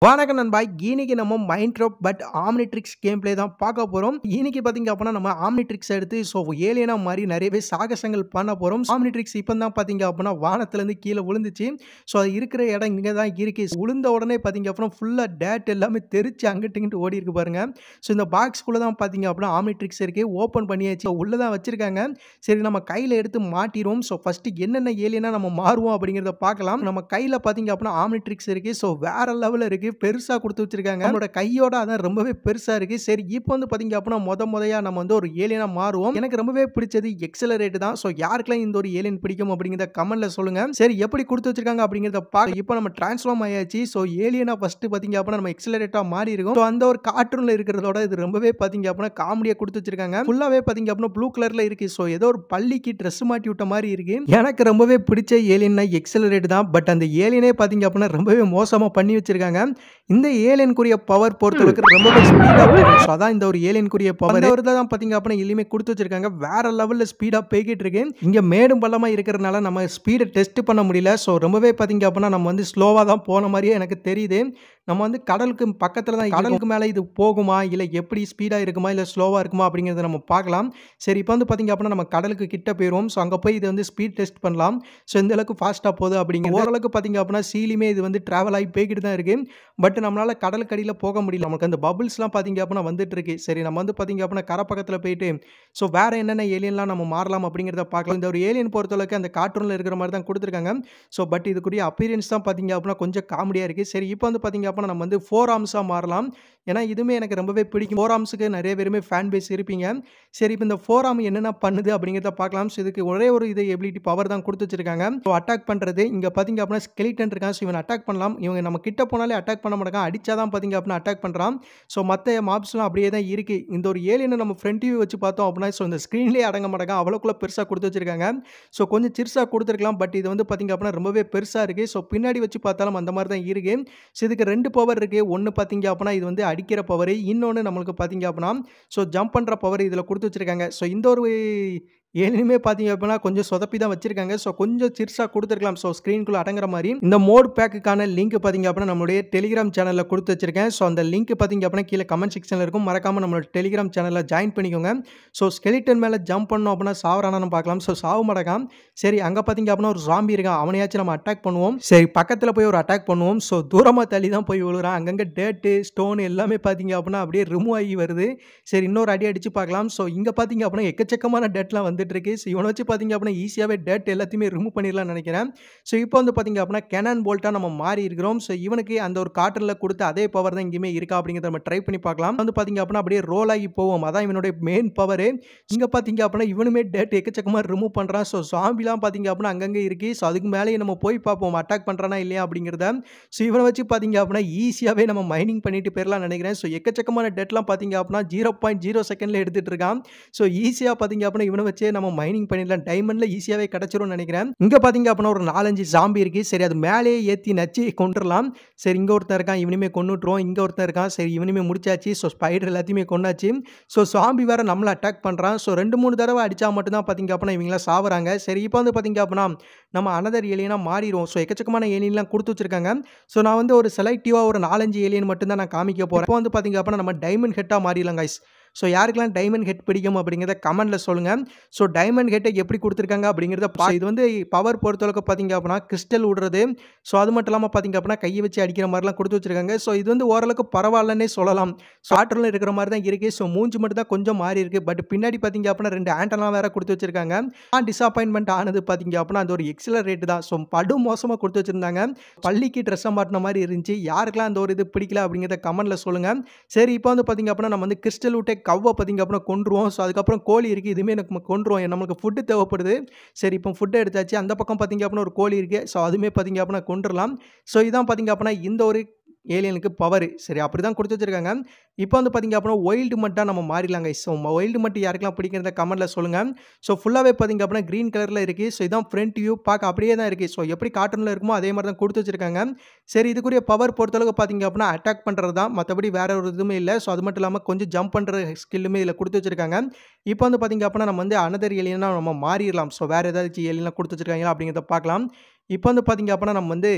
வணக்கம் நண்பா இன்னைக்கு நம்ம mind drop but Omnitrix game play தான் பார்க்க போகிறோம் இன்னைக்கு பார்த்தீங்க அப்படின்னா நம்ம ஆம்னிட்ரிக்ஸ் எடுத்து ஸோ ஏலியனா மாதிரி நிறையவே சாகசங்கள் பண்ண போகிறோம் ஆம்னிட்ரிக்ஸ் இப்போ தான் பார்த்தீங்க அப்படின்னா வானத்துலேருந்து கீழே விழுந்துச்சு ஸோ அது இருக்கிற இடம் இங்கே தான் இருக்கு விழுந்த உடனே பார்த்தீங்க அப்படின்னா ஃபுல்லாக டேட் எல்லாமே தெரிச்சு அங்கிட்டு இங்கிட்டு ஓடி இருக்கு பாருங்க ஸோ இந்த பாக்ஸ்குள்ளே தான் பார்த்தீங்க அப்படின்னா ஆம்னிட்ரிக்ஸ் இருக்கு ஓப்பன் பண்ணியாச்சு உள்ளே தான் வச்சிருக்காங்க சரி நம்ம கையில் எடுத்து மாட்டிடுவோம் ஸோ ஃபஸ்ட்டு என்னென்ன ஏலியனா நம்ம மாறுவோம் அப்படிங்கிறத பார்க்கலாம் நம்ம கையில் பார்த்தீங்க அப்படின்னா ஆம்னிட்ரிக்ஸ் இருக்கு ஸோ வேற லெவலில் இருக்கு பெருசாக கொடுத்து வச்சிருக்காங்க நம்மளோட கையோட அதான் ரொம்பவே பெருசாக இருக்கு சரி இப்போ வந்து பார்த்தீங்க அப்படின்னா முத முதையா நம்ம வந்து ஒரு ஏலியனா மாறுவோம் எனக்கு ரொம்பவே பிடிச்சது எக்ஸலரேட் தான் ஸோ யாருக்கெல்லாம் இந்த ஒரு ஏலியன் பிடிக்கும் அப்படிங்கிறத கமெண்ட்ல சொல்லுங்க சரி எப்படி கொடுத்து வச்சிருக்காங்க அப்படிங்கிறத பார்க்க இப்போ நம்ம டிரான்ஸ்ஃபார்ம் ஆயாச்சு ஸோ ஏலியனா ஃபர்ஸ்ட் பார்த்தீங்க அப்படின்னா நம்ம எக்ஸலரேட்டா மாறி இருக்கும் ஸோ அந்த ஒரு கார்ட்டூனில் இருக்கிறதோட இது ரொம்பவே பார்த்தீங்க அப்படின்னா காமெடியாக கொடுத்து வச்சிருக்காங்க ஃபுல்லாகவே பார்த்தீங்க அப்படின்னா ப்ளூ கலரில் இருக்கு ஸோ ஏதோ ஒரு பள்ளிக்கு ட்ரெஸ் மாட்டி விட்ட மாதிரி இருக்கு எனக்கு ரொம்பவே பிடிச்ச ஏலியன்னா எக்ஸலரேட் தான் பட் அந்த ஏலியனே பார்த்தீங்க அப்படின்னா ரொம்பவே மோசமாக பண்ணி வச்சிருக்காங்க இந்த ஏலியனுக்குரிய பவர் பொறுத்தளவுக்கு ரொம்பவே ஸ்பீடாக போயிடும் ஸோ அதான் இந்த ஒரு ஏலியனுக்குரிய பவர் ஒரு தான் பார்த்தீங்க அப்படின்னா எளிமே கொடுத்து வச்சிருக்காங்க வேற லெவலில் ஸ்பீடாக போய்கிட்டு இருக்கு இங்கே மேடும் பள்ளமாக இருக்கிறனால நம்ம ஸ்பீடை டெஸ்ட் பண்ண முடியல ஸோ ரொம்பவே பார்த்தீங்க அப்படின்னா நம்ம வந்து ஸ்லோவாக தான் போன மாதிரியே எனக்கு தெரியுது நம்ம வந்து கடலுக்கு பக்கத்தில் தான் கடலுக்கு மேலே இது போகுமா இல்லை எப்படி ஸ்பீடாக இருக்குமா இல்லை ஸ்லோவாக இருக்குமா அப்படிங்கிறத நம்ம பார்க்கலாம் சரி இப்போ வந்து பார்த்தீங்க அப்படின்னா நம்ம கடலுக்கு கிட்ட போயிடுவோம் ஸோ அங்கே போய் இது வந்து ஸ்பீட் டெஸ்ட் பண்ணலாம் ஸோ எந்த அளவுக்கு ஃபாஸ்ட்டாக போகுது அப்படிங்கிற ஓரளவுக்கு பார்த்தீங்க அப்படின்னா சீலியுமே இது வந்து ட்ராவல் ஆகி போய்கிட்டு தான் இருக்குது பட் நம்மளால் கடலுக்கு அடியில் போக முடியல நமக்கு அந்த பபிள்ஸ்லாம் பார்த்தீங்க அப்படின்னா வந்துட்டு இருக்கு சரி நம்ம வந்து பார்த்தீங்க அப்படின்னா கரை பக்கத்தில் போயிட்டு ஸோ வேறு என்னென்ன ஏலியன்லாம் நம்ம மாறலாம் அப்படிங்கிறத பார்க்கலாம் இந்த ஒரு ஏலியன் பொறுத்தளவுக்கு அந்த கார்ட்டூனில் இருக்கிற மாதிரி தான் கொடுத்துருக்காங்க ஸோ பட் இதுக்குரிய அப்பீரியன்ஸ் தான் பார்த்தீங்க அப்படின்னா கொஞ்சம் காமெடியாக இருக்குது சரி இப்போ வந்து பார்த்தீங்க அப்படின்னா நம்ம வந்து ஃபோர் ஆர்ம்ஸாக மாறலாம் ஏன்னா இதுவுமே எனக்கு ரொம்பவே பிடிக்கும் ஃபோர் ஆர்ம்ஸுக்கு நிறைய பேருமே ஃபேன் பேஸ் இருப்பீங்க சரி இப்போ இந்த ஃபோர் ஆர்ம் என்னென்ன பண்ணுது அப்படிங்கிறத பார்க்கலாம் ஸோ இதுக்கு ஒரே ஒரு இது எபிலிட்டி பவர் தான் கொடுத்து வச்சிருக்காங்க ஸோ அட்டாக் பண்ணுறது இங்கே பார்த்தீங்க அப்படின்னா ஸ்கெலிட்டன் இருக்கான் ஸோ இவன் அட்டாக் பண்ணலாம் இவங்க நம்ம கிட்ட போனாலே அட்டாக் பண்ண மாட்டாங்க அடிச்சா தான் பார்த்தீங்க அப்படின்னா அட்டாக் பண்ணுறான் ஸோ மற்ற மாப்ஸ்லாம் அப்படியே தான் இருக்குது இந்த ஒரு ஏலியனை நம்ம ஃப்ரண்ட் வியூ வச்சு பார்த்தோம் அப்படின்னா ஸோ இந்த ஸ்க்ரீன்லேயே அடங்க மாட்டாங்க அவ்வளோக்குள்ள பெருசாக கொடுத்து வச்சிருக்காங்க ஸோ கொஞ்சம் சிறுசாக கொடுத்துருக்கலாம் பட் இது வந்து பார்த்தீங்க அப்படின்னா ரொம்பவே பெருசாக இருக்குது ஸோ பின்னாடி வச்சு பார்த்தாலும் அந்த மாதிரி தான் இருக்குது ஸோ இதுக்கு ரெண்டு பவர் இருக்குது ஒன்று பார்த்தீங்க அப்படின்னா இது வந்து அடிக்கிற பவர் இன்னொன்று நம்மளுக்கு பார்த்தீங்க அப்படின்னா ஸோ ஜம்ப் பண்ணுற பவர் இதில் கொடுத்து வச்சிருக்காங்க ஸோ இந்த ஒரு ஏலினுமே பார்த்தீங்க அப்படின்னா கொஞ்சம் சொதப்பி தான் வச்சிருக்காங்க ஸோ கொஞ்சம் சிறுசாக கொடுத்துருக்கலாம் ஸோ ஸ்க்ரீனுக்குள்ளே அடங்குற மாதிரி இந்த மோட் பேக்குக்கான லிங்க் பார்த்தீங்க அப்படின்னா நம்மளுடைய டெலிகிராம் சேனலில் கொடுத்து வச்சிருக்கேன் ஸோ அந்த லிங்க் பார்த்தீங்க அப்படின்னா கீழே கமெண்ட் செக்ஷனில் இருக்கும் மறக்காமல் நம்மளோட டெலிகிராம் சேனலில் ஜாயின் பண்ணிக்கோங்க ஸோ ஸ்கெலிட்டன் மேலே ஜம்ப் பண்ணோம் அப்படின்னா சாவரானு பார்க்கலாம் ஸோ சாவு மாட்டக்காம் சரி அங்கே பார்த்தீங்க அப்படின்னா ஒரு ஜாம்பி இருக்கான் அவனையாச்சும் நம்ம அட்டாக் பண்ணுவோம் சரி பக்கத்தில் போய் ஒரு அட்டாக் பண்ணுவோம் ஸோ தூரமாக தள்ளி தான் போய் விழுறான் அங்கங்கே டேட்டு ஸ்டோன் எல்லாமே பார்த்தீங்க அப்படின்னா அப்படியே ரிமூவ் ஆகி வருது சரி இன்னொரு அடி அடித்து பார்க்கலாம் ஸோ இங்கே பார்த்தீங்க அப்படின்னா எக்கச்சக்கமான டேட்லாம் வந்து வந்துட்டு இருக்கு ஸோ இவனை வச்சு பார்த்தீங்க அப்படின்னா ஈஸியாகவே டேட் எல்லாத்தையுமே ரிமூவ் பண்ணிடலாம்னு நினைக்கிறேன் ஸோ இப்போ வந்து பார்த்தீங்க அப்படின்னா கெனான் போல்ட்டாக நம்ம மாறி இருக்கிறோம் ஸோ இவனுக்கு அந்த ஒரு காட்டனில் கொடுத்த அதே பவர் தான் இங்கேயுமே இருக்கா அப்படிங்கிறத நம்ம ட்ரை பண்ணி பார்க்கலாம் வந்து பார்த்தீங்க அப்படின்னா அப்படியே ரோல் ஆகி போவோம் அதான் இவனுடைய மெயின் பவர் இங்கே பார்த்தீங்க அப்படின்னா இவனுமே டேட் எக்கச்சக்கமாக ரிமூவ் பண்ணுறான் ஸோ சாம்பிலாம் பார்த்தீங்க அப்படின்னா அங்கங்கே இருக்குது ஸோ அதுக்கு மேலேயே நம்ம போய் பார்ப்போம் அட்டாக் பண்ணுறானா இல்லையா அப்படிங்கிறத ஸோ இவனை வச்சு பார்த்தீங்க அப்படின்னா ஈஸியாகவே நம்ம மைனிங் பண்ணிட்டு போயிடலாம் நினைக்கிறேன் ஸோ எக்கச்சக்கமான டேட்லாம் பார்த்தீங்க அப்படின்னா ஜீரோ பாயிண்ட் ஜீரோ செகண்டில் எடுத்துகிட்டு இருக்கான் ஸோ ஈஸியாக பார்த்தீங்க அப்படின்னா இவனை வச்சே நம்ம மைனிங் பண்ணிடலாம் டைமண்டில் ஈஸியாகவே கிடச்சிரும்னு நினைக்கிறேன் இங்கே பார்த்தீங்க அப்படின்னா ஒரு நாலஞ்சு ஜாம்பி இருக்குது சரி அது மேலேயே ஏற்றி நச்சு கொண்டுடலாம் சரி இங்கே ஒருத்தன் இருக்கான் இவனுமே கொண்டுட்டுருவோம் இங்கே ஒருத்தன் இருக்கான் சரி இவனுமே முடிச்சாச்சு ஸோ ஸ்பைடர் எல்லாத்தையுமே கொண்டாச்சு ஸோ சாம்பி வேறு நம்மளை அட்டாக் பண்ணுறான் ஸோ ரெண்டு மூணு தடவை அடித்தா மட்டும்தான் பார்த்தீங்க அப்படின்னா இவங்களாம் சாவுறாங்க சரி இப்போ வந்து பார்த்தீங்க அப்படின்னா நம்ம அனதர் ஏலியனாக மாறிடுவோம் ஸோ எக்கச்சக்கமான ஏலியன்லாம் கொடுத்து வச்சிருக்காங்க ஸோ நான் வந்து ஒரு செலக்டிவாக ஒரு நாலஞ்சு ஏலியன் மட்டும்தான் நான் காமிக்க போகிறேன் இப்போ வந்து பார்த்தீங்க அப்படின்னா நம்ம டைமண்ட் ஹெட்டாக மாறிடலாம் கைஸ் ஸோ யாருக்கெல்லாம் டைமண்ட் ஹெட் பிடிக்கும் அப்படிங்கிறத கமெண்ட்டில் சொல்லுங்கள் ஸோ டைமண்ட் ஹெட்டை எப்படி கொடுத்துருக்காங்க அப்படிங்கிறத பா இது வந்து பவர் பொறுத்தளவுக்கு பார்த்தீங்க அப்படின்னா கிறிஸ்டல் விடுறது ஸோ அது மட்டும் இல்லாமல் பார்த்தீங்க அப்படின்னா கையை வச்சு அடிக்கிற மாதிரிலாம் கொடுத்து வச்சிருக்காங்க ஸோ இது வந்து ஓரளவுக்கு பரவாயில்லன்னே சொல்லலாம் ஸோ ஆற்றலில் இருக்கிற மாதிரி தான் இருக்குது ஸோ மூஞ்சி மட்டும் தான் கொஞ்சம் மாறி இருக்குது பட் பின்னாடி பார்த்தீங்க அப்படின்னா ரெண்டு ஆண்டெல்லாம் வேறு கொடுத்து வச்சிருக்காங்க நான் டிசப்பாயின்மெண்ட் ஆனது பார்த்தீங்க அப்படின்னா அது ஒரு எக்ஸலர் ரேட்டு தான் ஸோ படு மோசமாக கொடுத்து வச்சிருந்தாங்க பள்ளிக்கு ட்ரெஸ்ஸை மாட்டின மாதிரி இருந்துச்சு யாருக்கெல்லாம் அந்த ஒரு இது பிடிக்கல அப்படிங்கிறத கமெண்ட்டில் சொல்லுங்கள் சரி இப்போ வந்து பார்த்தீங்க அப்படின்னா நம்ம வந்து கிறிஸ்டல் விட்டே கவ்வை பார்த்திங்க அப்புறம் கொண்டுருவோம் ஸோ அதுக்கப்புறம் கோழி இருக்குது இதுவுமே எனக்கு கொண்டுருவோம் நம்மளுக்கு ஃபுட்டு தேவைப்படுது சரி இப்போ ஃபுட்டு எடுத்தாச்சு அந்த பக்கம் பார்த்திங்க அப்படின்னா ஒரு கோழி இருக்குது ஸோ அதுவுமே பார்த்திங்க அப்படின்னா கொண்டுடலாம் ஸோ இதான் பார்த்திங்க அப்படின்னா இந்த ஒரு ஏலியனுக்கு பவர் சரி அப்படி தான் கொடுத்து வச்சிருக்காங்க இப்போ வந்து பார்த்திங்க அப்படின்னா ஒயில்டு மட்டும் நம்ம மாறிடலாங்க ஸோ ஒயில்டு மட்டும் யாருக்கெல்லாம் பிடிக்கிறத கமெண்ட்டில் சொல்லுங்கள் ஸோ ஃபுல்லாகவே பார்த்திங்க அப்படின்னா க்ரீன் கலரில் இருக்குது ஸோ இதான் ஃப்ரண்ட் வியூ பார்க்க அப்படியே தான் இருக்குது ஸோ எப்படி காட்டனில் இருக்குமோ அதே மாதிரி தான் கொடுத்து வச்சிருக்காங்க சரி இதுக்குரிய பவர் பொறுத்தளவுக்கு பார்த்திங்க அப்படின்னா அட்டாக் பண்ணுறது தான் மற்றபடி வேறு ஒரு இதுவுமே இல்லை ஸோ அது மட்டும் இல்லாமல் கொஞ்சம் ஜம்ப் பண்ணுற ஸ்கில்லுமே இதில் கொடுத்து வச்சிருக்காங்க இப்போ வந்து பார்த்திங்க அப்படின்னா நம்ம வந்து அனதர் ஏலியனாக நம்ம மாறிடலாம் ஸோ வேறு ஏதாச்சும் ஏலியனாக கொடுத்து வச்சிருக்காங்களா அப்படிங்கிறத பார்க்கலாம் இப்போ வந்து பார்த்திங்க அப்படின்னா நம்ம வந்து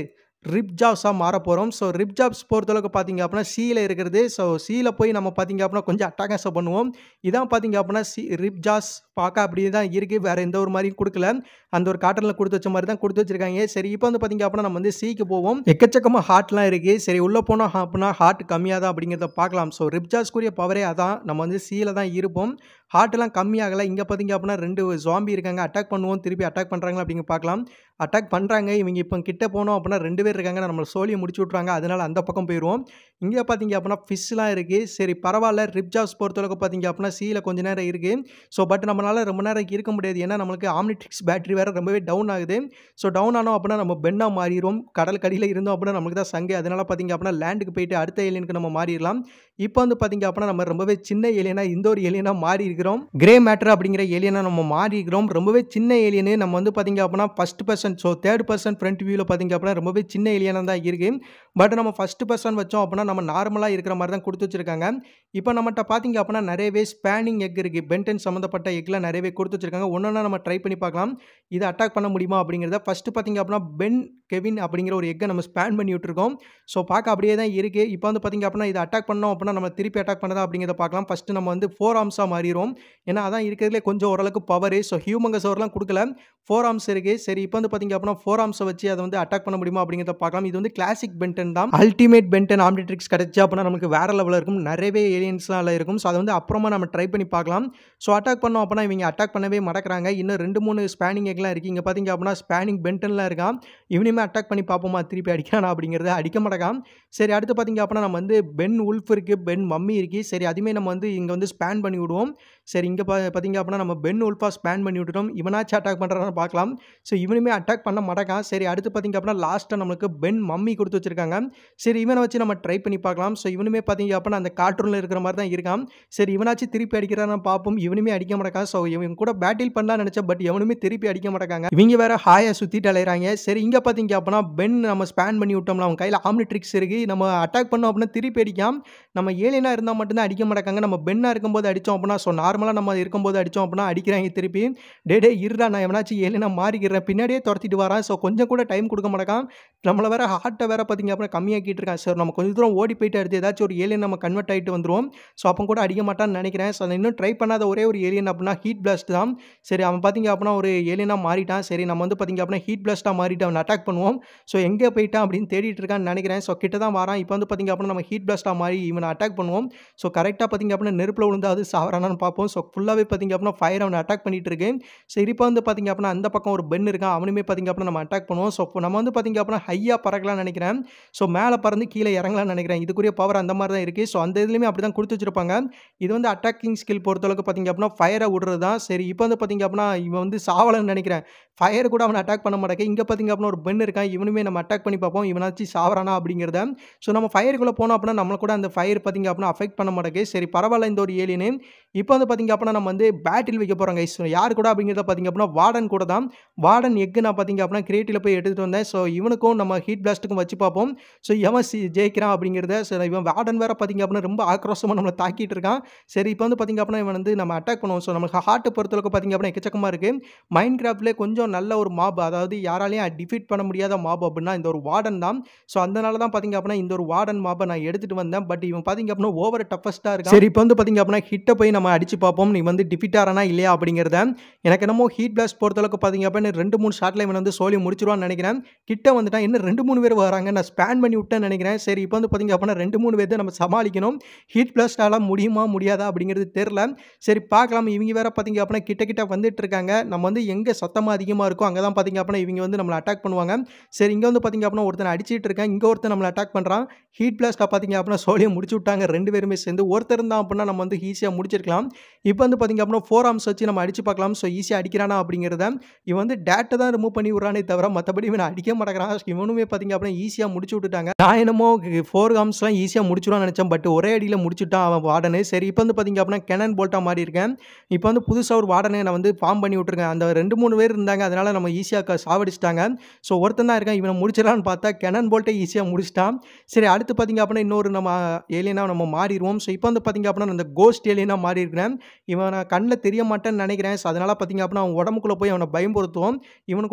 ரிப் ஜாப்ஸாக மாற போகிறோம் ஸோ ரிப் ஜாப்ஸ் பொறுத்தளவுக்கு பார்த்தீங்க அப்படின்னா சீல இருக்கிறது ஸோ சீல போய் நம்ம பார்த்தீங்க அப்படின்னா கொஞ்சம் அட்டகாசம் பண்ணுவோம் இதான் பார்த்தீங்க அப்படின்னா சி ரிப் ஜாஸ் பார்க்க அப்படியே தான் இருக்குது வேறு எந்த ஒரு மாதிரியும் கொடுக்கல அந்த ஒரு காட்டனில் கொடுத்து வச்ச மாதிரி தான் கொடுத்து வச்சிருக்காங்க சரி இப்போ வந்து பார்த்தீங்க அப்படின்னா நம்ம வந்து சீக்கு போவோம் எக்கச்சக்கமாக ஹார்ட்லாம் இருக்குது சரி உள்ளே போனோம் அப்படின்னா ஹார்ட் கம்மியாக தான் அப்படிங்கிறத பார்க்கலாம் ஸோ ரிப்ஜாஸ்க்குரிய பவரே அதான் நம்ம வந்து சீல தான் இருப்போம் ஹார்ட்லாம் கம்மியாகலை இங்கே பார்த்தீங்க அப்படின்னா ரெண்டு ஜாம்பி இருக்காங்க அட்டாக் பண்ணுவோம் திருப்பி அட்டாக் பண்ணுறாங்களா அப்படிங்க பார்க்கலாம் அட்டாக் பண்ணுறாங்க இவங்க இப்போ கிட்ட போனோம் அப்படின்னா ரெண்டு பேர் இருக்காங்க நம்ம சோழியை முடிச்சு விட்றாங்க அதனால் அந்த பக்கம் போயிடுவோம் இங்கே பார்த்தீங்க அப்படின்னா ஃபிஷ்லாம் இருக்குது சரி பரவாயில்ல ரிப்ஜாப்ஸ் பொறுத்தளவுக்கு பார்த்தீங்க அப்படின்னா சீல கொஞ்ச நேரம் இருக்குது ஸோ பட் நம்மளால் ரொம்ப நேரம் இருக்க முடியாது ஏன்னா நம்மளுக்கு ஆம்னிட்ரிக்ஸ் பேட்டரி வேறு ரொம்பவே டவுன் ஆகுது ஸோ டவுன் ஆனோம் அப்படின்னா நம்ம பெண்ணாக மாறிடுவோம் கடல் கடியில் இருந்தோம் அப்படின்னா நமக்கு தான் சங்கு அதனால் பார்த்தீங்க அப்படின்னா லேண்டுக்கு போயிட்டு அடுத்த ஏலியனுக்கு நம்ம மாறிடலாம் இப்போ வந்து பார்த்தீங்க அப்படின்னா நம்ம ரொம்பவே சின்ன ஏலியனா இந்த ஒரு ஏலியனாக மாறி இருக்கிறோம் கிரே மேட்டர் அப்படிங்கிற ஏலியனா நம்ம மாறி இருக்கிறோம் ரொம்பவே சின்ன ஏலியனு நம்ம வந்து பார்த்தீங்க அப்படின்னா first person so third person front வியூவில் பார்த்தீங்க அப்படின்னா ரொம்பவே சின்ன ஏலியனாக தான் இருக்குது பட் நம்ம ஃபஸ்ட் பர்சன் வச்சோம் அப்படின்னா நம்ம நார்மலாக இருக்கிற மாதிரி தான் கொடுத்து வச்சிருக்காங்க இப்போ நம்மகிட்ட பார்த்தீங்க அப்படின்னா நிறையவே ஸ்பேனிங் எக் இருக்குது பென்டென் சம்மந்தப்பட்ட எக்லாம் நிறையவே கொடுத்து வச்சிருக்காங்க ஒன்றா நம்ம ட்ரை பண்ணி பார்க்கலாம் இதை அட்டாக் பண்ண முடியுமா அப்படிங்கிறத ஃபஸ்ட்டு பார்த்தீங்க அப்படின்னா பென் கெவின் அப்படிங்கிற ஒரு எக்கை நம்ம ஸ்பேன் பண்ணி விட்டுருக்கோம் ஸோ பார்க்க அப்படியே தான் இருக்குது இப்போ வந்து பார்த்தீங்க அப்படின்னா இதை அட்டாக் பண்ணோம் அப்படின்னா நம்ம திருப்பி அட்டாக் பண்ணதா அப்படிங்கிறத பார்க்கலாம் ஃபஸ்ட்டு நம்ம வந்து ஃபோர் ஆர்ம்ஸாக மாறிடும் ஏன்னா அதான் இருக்கிறதுலே கொஞ்சம் ஓரளவுக்கு பவர் ஸோ ஹியூமங்கஸ் ஓவர்லாம் கொடுக்கல ஃபோர் ஆர்ம்ஸ் இருக்குது சரி இப்போ வந்து பார்த்தீங்க அப்படின்னா ஃபோர் ஆர்ம்ஸை வச்சு அதை வந்து அட்டாக் பண்ண முடியுமா அப்படிங்கிறத பார்க்கலாம் இது வந்து கிளாசிக் பென்டன் தான் அல்டிமேட் பென்டன் ஆம்டிட்ரிக்ஸ் கிடச்சி அப்படின்னா நமக்கு வேற லெவலில் இருக்கும் நிறையவே ஏலியன்ஸ்லாம் அதில் இருக்கும் ஸோ அதை வந்து அப்புறமா நம்ம ட்ரை பண்ணி பார்க்கலாம் ஸோ அட்டாக் பண்ணோம் அப்படின்னா இவங்க அட்டாக் பண்ணவே மடக்கிறாங்க இன்னும் ரெண்டு மூணு ஸ்பேனிங் எக்லாம் இருக்குது இங்கே பார்த்தீங்க அப்படின்னா ஸ்பேனிங் பென்டன்லாம் இருக்கான் இவனையுமே அட்டாக் பண்ணி பார்ப்போமா திருப்பி அடிக்கிறானா அப்படிங்கிறத அடிக்க மாட்டேக்கான் சரி அடுத்து பார்த்தீங்க அப்படின்னா நம்ம வந்து பென் உல்ஃப் இருக்குது பென் மம்மி இருக்குது சரி அதுவுமே நம்ம வந்து இங்கே வந்து ஸ்பேன் பண்ணி விடுவோம் சரி இங்கே பா பார்த்தீங்க அப்படின்னா நம்ம பென் உல்ஃபா ஸ்பேன் பண்ணி விட்டுட்டோம் இவனாச்சும் அட்டாக் பண்ணுறான்னு பார்க்கலாம் ஸோ இவனுமே அட்டாக் பண்ண மாட்டேக்கான் சரி அடுத்து பார்த்தீங்க அப்படின்னா லாஸ்ட்டாக நம்மளுக்கு பென் மம்மி கொடுத்து வச்சிருக்காங்க சரி இவனை வச்சு நம்ம ட்ரை பண்ணி பார்க்கலாம் ஸோ இவனுமே பார்த்தீங்க அப்படின்னா அந்த கார்ட்டூனில் இருக்கிற மாதிரி தான் இருக்கான் சரி இவனாச்சும் திருப்பி அடிக்கிறான்னு பார்ப்போம் இவனுமே அடிக்க மாட்டேக்கான் ஸோ இவன் கூட பேட்டில் பண்ணலாம் நினச்சேன் பட் எவனுமே திருப்பி அடிக்க மாட்டேங்காங்க இவங்க வேற ஹாயாக சுற்றிட்டு அலையிறாங்க சரி இங்கே பார்த்தீங்க அப்படின்னா பென் நம்ம ஸ்பேன் பண்ணி விட்டோம்ல அவன் கையில் ஆம்னி ட்ரிக்ஸ் இருக்குது நம்ம அட்டாக் பண்ணோம் அப்படின்னா திருப்பி அடிக்காம நம்ம ஏலியனாக இருந்தால் மட்டும்தான் அடிக்க மாட்டாங்க நம்ம பெண்ணாக இருக்கும்போது அடித்தோம் அப்படின்னா ஸோ நார்மலாக நம்ம இருக்கும்போது அடித்தோம் அப்படின்னா அடிக்கிறாங்க திருப்பி டே டே இருடா நான் எவனாச்சும் ஏலியனா மாறிக்கிறேன் பின்னாடியே துரத்திட்டு வரான் ஸோ கொஞ்சம் கூட டைம் கொடுக்க மாட்டேக்கான் நம்மளை வேற ஹார்ட்டை வேற பார்த்தீங்க அப்படின்னா கம்மியாக்கிட்டு இருக்கான் சார் நம்ம கொஞ்சம் தூரம் ஓடி போயிட்டு அடுத்து ஏதாச்சும் ஒரு ஏலியன் நம்ம கன்வெர்ட் ஆகிட்டு வந்துருவோம் ஸோ அப்போ கூட அடிக்க மாட்டான்னு நினைக்கிறேன் ஸோ நான் இன்னும் ட்ரை பண்ணாத ஒரே ஒரு ஏலியன் அப்படின்னா ஹீட் பிளாஸ்ட் தான் சரி அவன் பார்த்தீங்க அப்படின்னா ஒரு ஏலியனாக மாறிட்டான் சரி நம்ம வந்து பார்த்தீங்க அப்படின்னா ஹீட் பிளாஸ்ட்டாக மாறிட்டு அவன் அட்டாக் பண்ணுவோம் ஸோ எங்கே போயிட்டான் அப்படின்னு தேடிட்டு இருக்கான்னு நினைக்கிறேன் ஸோ கிட்ட தான் வரான் இப்போ வந்து பார்த்தீங்க அப்படின்னா நம்ம ஹீட் பிளாஸ்ட்டாக மாறி இவனை அட்டாக் பண்ணுவோம் ஸோ கரெக்டாக பார்த்தீங்க அப்படின்னா நெருப்பில் விழுந்தாவது சாவரானான்னு பார்ப்போம் ஸோ ஃபுல்லாகவே பார்த்தீங்க அப்படின்னா ஃபயர் அவனை அட்டாக் பண்ணிட்டு இருக்கு சரி இப்போ வந்து பார்த்தீங்க அப்படின்னா அந்த பக்கம் ஒரு பென் இருக்கான் அவனுமே பார்த்தீங்க அப்படின்னா நம்ம அட்டாக் பண்ணுவோம் ஸோ நம்ம வந்து பார்த்தீங்க அப்படின்னா ஹையாக பறக்கலாம்னு நினைக்கிறேன் ஸோ மேலே பறந்து கீழே இறங்கலாம்னு நினைக்கிறேன் இதுக்குரிய பவர் அந்த மாதிரி தான் இருக்குது ஸோ அந்த இதுலேயுமே அப்படி தான் கொடுத்து வச்சிருப்பாங்க இது வந்து அட்டாக்கிங் ஸ்கில் பொறுத்தளவுக்கு பார்த்தீங்க அப்படின்னா ஃபயரை விடுறது தான் சரி இப்போ வந்து பார்த்தீங்க அப்படின்னா இவன் வந்து சாவலன்னு நினைக்கிறேன் ஃபயர் கூட அவனை அட்டாக் பண்ண மாட்டேங்க இங்கே பார்த்தீங்க அப்படின்னா ஒரு பெண் இருக்கான் இவனுமே நம்ம அட்டாக் பண்ணி பார்ப்போம் இவனாச்சு சாவறானா அப்படிங்கிறத ஸோ நம்ம ஃபயருக்குள்ளே போனோம் அப்படின்னா நம்மளை கூட அந்த ஃபயர் பார்த்தீங்க அப்படின்னா அஃபெக்ட் பண்ண மாட்டேங்குது சரி பரவாயில்ல இந்த ஒரு ஏலியனு இப்போ வந்து பார்த்தீங்க அப்படின்னா நம்ம வந்து பேட்டில் வைக்க போகிறோம் கைஸ் யார் கூட அப்படிங்கிறத பார்த்தீங்க அப்படின்னா வார்டன் கூட தான் வார்டன் எக்கு நான் பார்த்தீங்க அப்படின்னா கிரியேட்டில் போய் எடுத்துகிட்டு வந்தேன் ஸோ இவனுக்கும் நம்ம ஹீட் பிளாஸ்ட்டுக்கும் வச்சு பார்ப்போம் ஸோ எவன் சி ஜெயிக்கிறான் அப்படிங்கிறத சரி இவன் வார்டன் வேற பார்த்தீங்க அப்படின்னா ரொம்ப ஆக்ரோஷமாக நம்மளை தாக்கிட்டு இருக்கான் சரி இப்போ வந்து பார்த்தீங்க அப்படின்னா இவன் வந்து நம்ம அட்டாக் பண்ணுவோம் ஸோ நமக்கு ஹார்ட்டை பொறுத்தளவுக்கு பார்த்தீங்க அப்படின்னா எக்கச்சக்கமாக இருக்குது மைண்ட் கிராஃப்ட்லேயே கொஞ்சம் நல்ல ஒரு மாப் அதாவது யாராலையும் டிஃபீட் பண்ண முடியாத மாப் அப்படின்னா இந்த ஒரு வார்டன் தான் ஸோ அதனால தான் பார்த்தீங்க அப்படின்னா இந்த ஒரு வார்டன் மாப்பை நான் எடுத்துகிட்டு வந்தேன் பட் இவன் பார்த்தீங்க அப்படின்னா ஓவர் டஃபஸ்ட்டாக இருக்கு சரி இப்போ வந்து பார்த்தீங்க அப்படின்னா ஹிட்டை போய் நம்ம அடிச்சு பார்ப்போம் நீ வந்து டிஃபிட் ஆறானா இல்லையா அப்படிங்கிறத எனக்கு என்னமோ ஹீட் பிளாஸ்ட் பொறுத்தளவுக்கு பார்த்தீங்க அப்படின்னா ரெண்டு மூணு ஷாட்டில் இவன் வந்து சோலி முடிச்சிருவான்னு நினைக்கிறேன் கிட்ட வந்துட்டான் இன்னும் ரெண்டு மூணு பேர் வராங்க நான் ஸ்பேன் பண்ணி விட்டேன்னு நினைக்கிறேன் சரி இப்போ வந்து பார்த்தீங்க அப்படின்னா ரெண்டு மூணு பேர்த்தை நம்ம சமாளிக்கணும் ஹீட் பிளாஸ்டால முடியுமா முடியாதா அப்படிங்கிறது தெரில சரி பார்க்கலாம் இவங்க வேற பார்த்தீங்க அப்படின்னா கிட்ட கிட்ட வந்துட்டு இருக்காங்க நம்ம வந்து எங்கே சத்தமாக அதிகமாக இருக்கோ அங்கே தான் பார்த்தீங்க அப்படின்னா இவங்க வந்து நம்மளை அட்டாக் பண்ணுவாங்க சரி இங்கே வந்து பார்த்தீங்க அப்படின்னா ஒருத்தனை அடிச்சிட்டு இருக்கேன் இங்கே ஒருத்தன் நம்மளை அட்டாக் பண்ணுறான் ஹீட் பிளாஸ்ட்டாக பார்த்தீங்க அப்படின்னா சோழியை முடிச்சு விட்டாங்க ரெண்டு பேருமே சேர்ந்து ஒருத்தர் இருந்தான் அப்படின்னா நம்ம வந்து ஈஸியாக முடிச்சிருக்கலாம் இப்போ வந்து பார்த்தீங்க அப்படின்னா ஃபோர் ஆர்ம்ஸ் வச்சு நம்ம அடிச்சு பார்க்கலாம் ஸோ ஈஸியாக அடிக்கிறானா அப்படிங்கிறத இவன் வந்து டேட்டை தான் ரிமூவ் பண்ணி விட்றானே தவிர மற்றபடி இவன் அடிக்க மாட்டேங்கிறான் இவனுமே பார்த்தீங்க அப்படின்னா ஈஸியாக முடிச்சு விட்டுட்டாங்க நான் என்னமோ ஃபோர் ஆர்ம்ஸ்லாம் ஈஸியாக முடிச்சிடுவான்னு நினச்சேன் பட் ஒரே அடியில் முடிச்சுட்டான் அவன் வார்டனு சரி இப்போ வந்து பார்த்தீங்க அப்படின்னா கெனன் போல்ட்டாக மாறி இருக்கேன் இப்போ வந்து புதுசாக ஒரு வார்டனை நான் வந்து ஃபார்ம் பண்ணி விட்ருக்கேன் அந்த ரெண்டு மூணு பேர் இருந்தாங்க அதனால் நம்ம ஈஸியாக சாவடிச்சிட்டாங்க ஸோ ஒருத்தன் தான் இருக்கான் இவனை முடிச்சிடலான்னு பார்த்தா கெனன் போல்ட்டை ஈஸியாக முடிச்சிட்டான் சரி அடுத்து பார்த்தீங்க அப்படின்னா இன்னொரு நம்ம ஏலியனாக நம்ம மாறிடுவோம் ஸோ இப்போ வந்து பார்த்தீங்க அப்படின்னா அந்த கோஸ்ட் ஏலியனாக மாறி இருக்கிறேன் இவன் நான் கண்ணில் தெரிய மாட்டேன்னு நினைக்கிறேன் ஸோ அதனால் பார்த்தீங்க அப்படின்னா அவன் உடம்புக்குள்ளே போய் அவனை பயம்படுத்துவோம் இவனு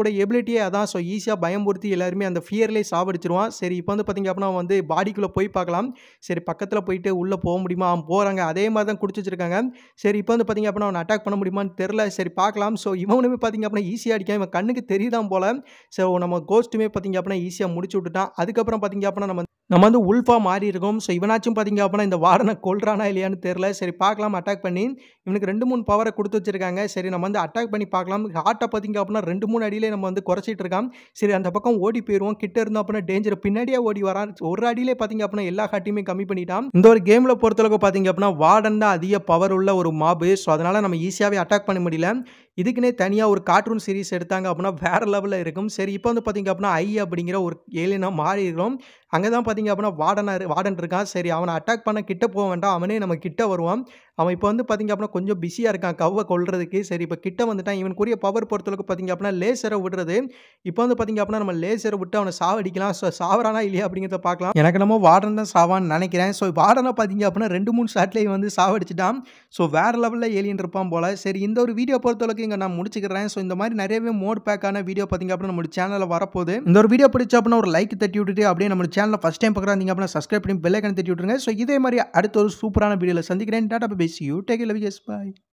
கூட எபிலிட்டியே அதான் ஸோ ஈஸியாக பயம்படுத்தி எல்லாருமே அந்த ஃபியர்லேயே சாவடிச்சிருவான் சரி இப்போ வந்து பார்த்தீங்க அப்படின்னா வந்து பாடிக்குள்ளே போய் பார்க்கலாம் சரி பக்கத்தில் போயிட்டு உள்ளே போக முடியுமா அவன் போகிறாங்க அதே மாதிரி தான் குடிச்சு வச்சிருக்காங்க சரி இப்போ வந்து பார்த்தீங்க அப்படின்னா அவனை அட்டாக் பண்ண முடியுமான்னு தெரில சரி பார்க்கலாம் ஸோ இவனுமே பார்த்தீங்க அப்படின்னா ஈஸியாக அடிக்கான் இவன் கண்ணுக்கு தெரியுதான் போல ஸோ நம்ம கோஸ்ட்டுமே பார்த்தீங்க அப்படின்னா ஈஸியாக முடிச்சு விட்டுட்டான் அதுக்கப்புறம் பார்த்தீங்க அப்படின்னா நம்ம நம்ம வந்து உல்ஃபாக மாறி இருக்கோம் ஸோ இவனாச்சும் பார்த்தீங்க அப்படின்னா இந்த வார்டனை கொல்றானா இல்லையான்னு தெரில சரி பார்க்கலாம் அட்டாக் பண்ணி இவனுக்கு ரெண்டு மூணு பவரை கொடுத்து வச்சிருக்காங்க சரி நம்ம வந்து அட்டாக் பண்ணி பார்க்கலாம் ஹார்ட்டை பார்த்தீங்க அப்படின்னா ரெண்டு மூணு அடியிலே நம்ம வந்து குறைச்சிட்டு இருக்கான் சரி அந்த பக்கம் ஓடி போயிடுவோம் கிட்ட இருந்தோம் அப்படின்னா டேஞ்சர் பின்னாடியே ஓடி வரான் ஒரு அடியிலே பார்த்தீங்க அப்படின்னா எல்லா ஹார்ட்டையுமே கம்மி பண்ணிட்டான் இந்த ஒரு கேமில் பொறுத்தளவுக்கு பார்த்தீங்க அப்படின்னா வார்டன் தான் அதிக பவர் உள்ள ஒரு மாபு ஸோ அதனால் நம்ம ஈஸியாகவே அட்டாக் பண்ண முடியல இதுக்குன்னே தனியாக ஒரு கார்ட்டூன் சீரிஸ் எடுத்தாங்க அப்படின்னா வேறு லெவலில் இருக்கும் சரி இப்போ வந்து பார்த்தீங்க அப்படின்னா ஐ அப்படிங்கிற ஒரு ஏலியனாக மாறி இருக்கிறோம் அங்கே தான் பார்த்தீங்க அப்படின்னா வார்டனாக வார்டன் இருக்கான் சரி அவனை அட்டாக் பண்ண கிட்ட போக வேண்டாம் அவனே நம்ம கிட்ட வருவான் அவன் இப்போ வந்து பார்த்தீங்க அப்படின்னா கொஞ்சம் பிஸியாக இருக்கான் கவ்வை கொள்றதுக்கு சரி இப்போ கிட்ட வந்துட்டான் இவனுக்குரிய பவர் பொறுத்தளவுக்கு பார்த்தீங்க அப்படின்னா லேசரை விடுறது இப்போ வந்து பார்த்தீங்க அப்படின்னா நம்ம லேசரை விட்டு அவனை சாவடிக்கலாம் ஸோ சாவறானா இல்லையா அப்படிங்கிறத பார்க்கலாம் எனக்கு நம்ம வார்டன் தான் சாவான்னு நினைக்கிறேன் ஸோ வார்டனை பார்த்தீங்க அப்படின்னா ரெண்டு மூணு ஷாட்லேயே வந்து சாவடிச்சிட்டான் ஸோ வேறு லெவலில் ஏலியன் இருப்பான் போல் சரி இந்த ஒரு வீடியோ பொறுத்தளவுக்கு இங்கே நான் முடிச்சுக்கிறேன் ஸோ இந்த மாதிரி நிறையவே மோட் பேக்கான வீடியோ பார்த்தீங்க அப்படின்னா நம்ம சேனலில் வரப்போகுது இந்த ஒரு வீடியோ பிடிச்ச அப்படின்னா ஒரு லைக் தட்டி விட்டுட்டு அப்படியே நம்ம சேனலில் ஃபஸ்ட் டைம் பார்க்குறாங்க அப்படின்னா சப்ஸ்கிரைப் பண்ணி பெல்லைக்கன் தட்டி விட்டுருங்க ஸோ இதே மாதிரி அடுத்த ஒரு சூப்பரான வீடியோவில் சந்திக்கிறேன் டாட்டா bye see you take love yes bye